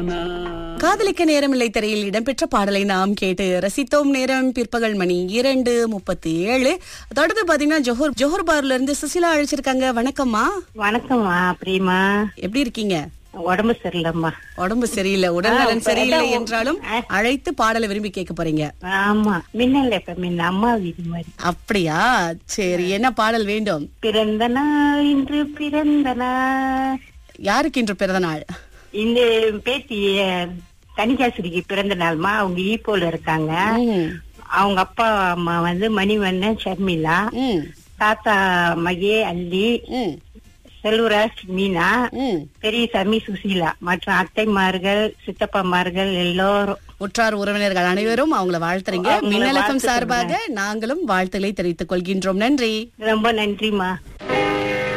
காதலிக்க நேரமில்லை திரையில் இடம்பெற்ற பாடலை நாம் கேட்டு ரசித்தோம் நேரம் பிற்பகல் மணி இரண்டு முப்பத்தி ஏழு தொடர்ந்து பாத்தீங்கன்னா ஜோஹர் ஜோஹர் பார்ல இருந்து சுசிலா அழைச்சிருக்காங்க வணக்கம்மா வணக்கம்மா பிரியமா எப்படி இருக்கீங்க உடம்பு சரியில்லம்மா உடம்பு சரியில்லை உடல்நலன் ஆ, சரியில்லை அதான் என்றாலும் ஆ. அழைத்து பாடலை விரும்பி கேட்க போறீங்க ஆமா மின்னல் எப்ப மின்ன அம்மா வீடு மாதிரி அப்படியா சரி என்ன பாடல் வேண்டும் பிறந்த நாள் இன்று பிறந்த நாள் யாருக்கு இன்று பிறந்த நாள் இந்த பேத்தி தனிகாசிரிக்கு பிறந்த நாள்மா அவங்க ஈப்போல இருக்காங்க ம், அவங்க அப்பா அம்மா வந்து மணிவண்ணன் ஷர்மிளா ம், தாத்தா மகே அல்லி ம், செல்வராஜ் மீனா ம். பெரிய சாமி சுசீலா மற்றும் அத்தைமார்கள் சித்தப்பாமார்கள் எல்லோரும் உற்றார் உறவினர்கள் அனைவரும் அவங்கள வாழ்த்துறீங்க அவங்கள மின்னலக்கம் வாழ்த்து சார்பாக நாங்களும் வாழ்த்துக்களை தெரிவித்துக் கொள்கின்றோம் நன்றி ரொம்ப நன்றிமா